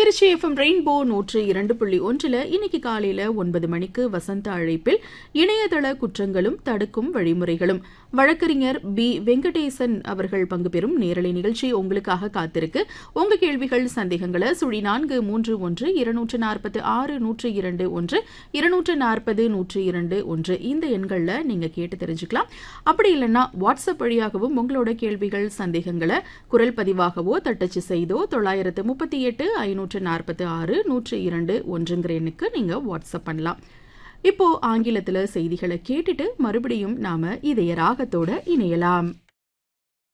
Trichy FM rainbow நூற்று இரண்டு புள்ளி ஒன்றில் இன்னைக்கு காலையில ஒன்பது மணிக்கு வசந்த அழைப்பில் இணையதள குற்றங்களும் தடுக்கும் வழிமுறைகளும் வழக்கறிஞர் பி வெங்கடேசன் அவர்கள் பங்கு பெறும் நேரலை நிகழ்ச்சி உங்களுக்காக காத்திருக்கு உங்க கேள்விகள் சந்தேகங்களை சுழி நான்கு மூன்று ஒன்று இருநூற்று நாற்பது ஆறு நூற்று இரண்டு ஒன்று இருநூற்று நாற்பது நூற்று இரண்டு ஒன்று இந்த எண்களில் நீங்க கேட்டு தெரிஞ்சுக்கலாம் அப்படி இல்லைன்னா வாட்ஸ்அப் வழியாகவும் உங்களோட கேள்விகள் சந்தேகங்களை குரல் பதிவாகவோ தட்டச்சு செய்தோ தொள்ளாயிரத்து முப்பத்தி எட்டு ஐநூற்று நாற்பத்தி ஆறு நூற்று இரண்டு ஒன்றுங்கிற எண்ணுக்கு நீங்க வாட்ஸ்அப் பண்ணலாம் இப்போ ஆங்கிலத்துல செய்திகளை கேட்டுட்டு மறுபடியும் நாம இதய ராகத்தோட இணையலாம்